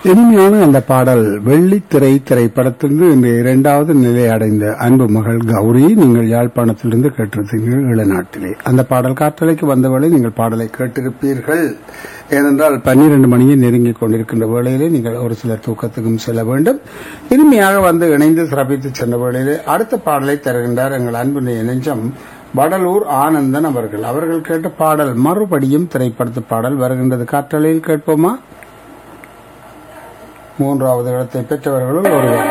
இனிமையான அந்த பாடல் வெள்ளித்திரை திரைப்படத்திலிருந்து இந்த இரண்டாவது நிலை அடைந்த அன்பு மகள் கௌரி நீங்கள் யாழ்ப்பாணத்திலிருந்து கேட்டிருந்தீர்கள் இளநாட்டிலே அந்த பாடல் காற்றலைக்கு வந்தவளை நீங்கள் பாடலை கேட்டிருப்பீர்கள் ஏனென்றால் பன்னிரண்டு மணியை நெருங்கிக் கொண்டிருக்கின்ற வேளையிலே நீங்கள் ஒரு சிலர் தூக்கத்துக்கும் செல்ல வேண்டும் இனிமையாக வந்து இணைந்து சிறப்பித்து சென்ற வேளையிலே அடுத்த பாடலை தருகின்றார் எங்கள் அன்பு நெஞ்சம் வடலூர் ஆனந்தன் அவர்கள் அவர்கள் கேட்ட பாடல் மறுபடியும் திரைப்படத்து பாடல் வருகின்றது காற்றலையில் கேட்போமா மூன்றாவது இடத்தை பெற்றவர்களும் ஒருவர்